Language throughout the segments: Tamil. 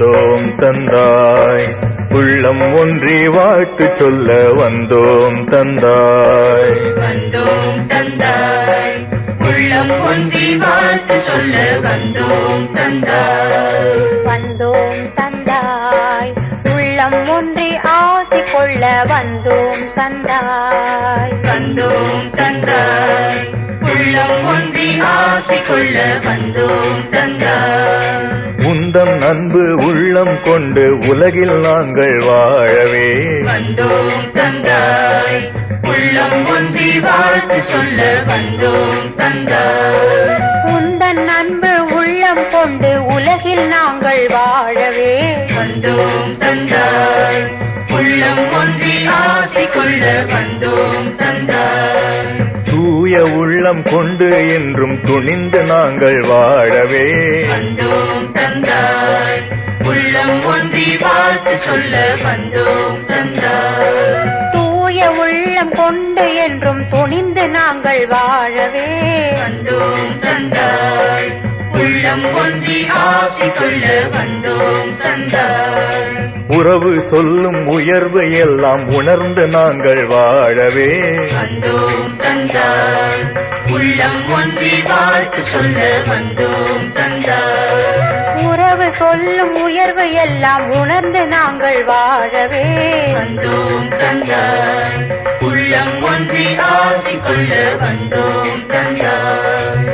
வந்தோம் தந்தாய் உள்ளம் ஒன்றி வாழ்த்து சொல்ல வந்தோம் தந்தாய் வந்தோம் தந்தாய் உள்ளம் ஒன்றி வாழ்த்து சொல்ல வந்தோம் தந்தாய் வந்தோம் தந்தாய் உள்ளம் ஒன்றி ஆசி கொள்ள வந்தோம் தந்தாய் வந்தோம் தந்தாய் உள்ளம் ஒன்றி ஆசை கொள்ள வந்தோம் தந்தாய் உந்தம் அன்பு உள்ளம் கொண்டு உலகில் நாங்கள் வாழவே வந்தோம் தந்தாய் உள்ளம் ஒன்றி வாழ்த்து சொல்ல வந்தோம் தந்தாய் உந்தன் அன்பு உள்ளம் கொண்டு உலகில் நாங்கள் வாழவே வந்தோம் தந்தாய் உள்ளம் ஒன்றி ஆசை கொள்ள வந்தோம் தந்தாய் தூய உள்ளம் கொண்டு என்றும் துணிந்து நாங்கள் வாழவே வந்தோம் தந்தாய் உள்ளம் ஒன்றி வாழ்த்து சொல்ல வந்தோம் தந்தாய் தூய உள்ளம் கொண்டு என்றும் துணிந்து நாங்கள் வாழவே வந்தோம் தந்தாய் உள்ளம் ஒன்றி ஆசை கொள்ள வந்தோம் தந்தாய் உறவு சொல்லும் உயர்வு எல்லாம் உணர்ந்து நாங்கள் வாழவே வந்தோம் தந்தாய் உள்ளம் ஒன்றி வாழ்த்து சொல்ல வந்தோம் தந்தாய் உறவு சொல்லும் உயர்வு எல்லாம் உணர்ந்து நாங்கள் வாழவே வந்தோம் தந்தாய் உள்ளம் ஒன்றி ஆசை கொள்ள வந்தோம் தந்தாய்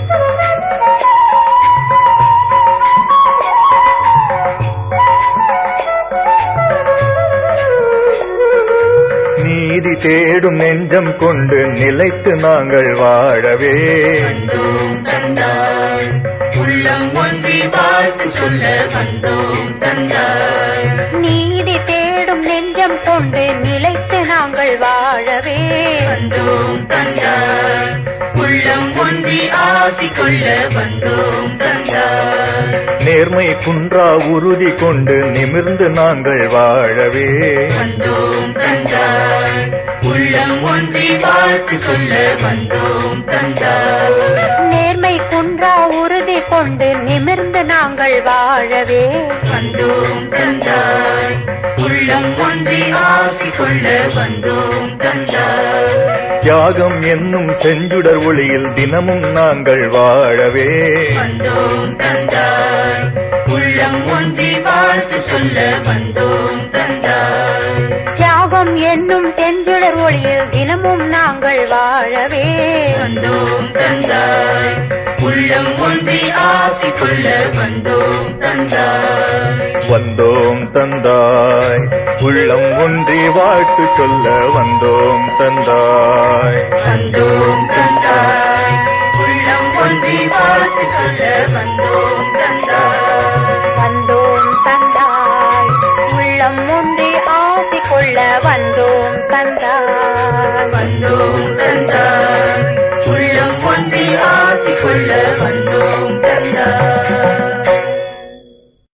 நீதி தேடும் நெஞ்சம் கொண்டு நிலைத்து நாங்கள் வாழவே வந்தோம் தந்தாய் உள்ளம் ஒன்றி வாழ்த்து சொல்ல வந்தோம் தந்தாய் நீதி தேடும் நெஞ்சம் கொண்டு நிலைத்து நாங்கள் வாழவே வந்தோம் தந்தாய் உள்ளம் ஒன்றி ஆசை கொள்ள வந்தோம் தந்தாய் நேர்மை குன்றா உறுதி கொண்டு நிமிர்ந்து நாங்கள் வாழவே வந்தோம் தந்தாய் உள்ளம் ஒன்றி வாழ்த்து சொல்ல வந்தோம் தந்தாய் நேர்மை குன்றா உறுதி கொண்டு நிமிர்ந்து நாங்கள் வாழவே வந்தோம் தந்தாய் உள்ளம் ஒன்றி ஆசை கொள்ள வந்தோம் தந்தாய் தியாகம் என்னும் செஞ்சுடர் ஒளியில் தினமும் நாங்கள் வாழவே வந்தோம் தந்தாய் உள்ளம் ஒன்றி வாழ்த்து சொல்ல வந்தோம் தந்தாய் தியாகம் என்னும் செஞ்சுடர் ஒளியில் தினமும் நாங்கள் வாழவே வந்தோம் தந்தாய் உள்ளம் ஒன்றி ஆசை கொள்ள வந்தோம் தந்தாய் வந்தோம் தந்தாய் உள்ளம் ஒன்றி வாழ்த்து சொல்ல வந்தோம் தந்தாய் வந்தோம் தந்தாய் உள்ளம் ஒன்றி வாழ்த்து சொல்ல வந்தோம்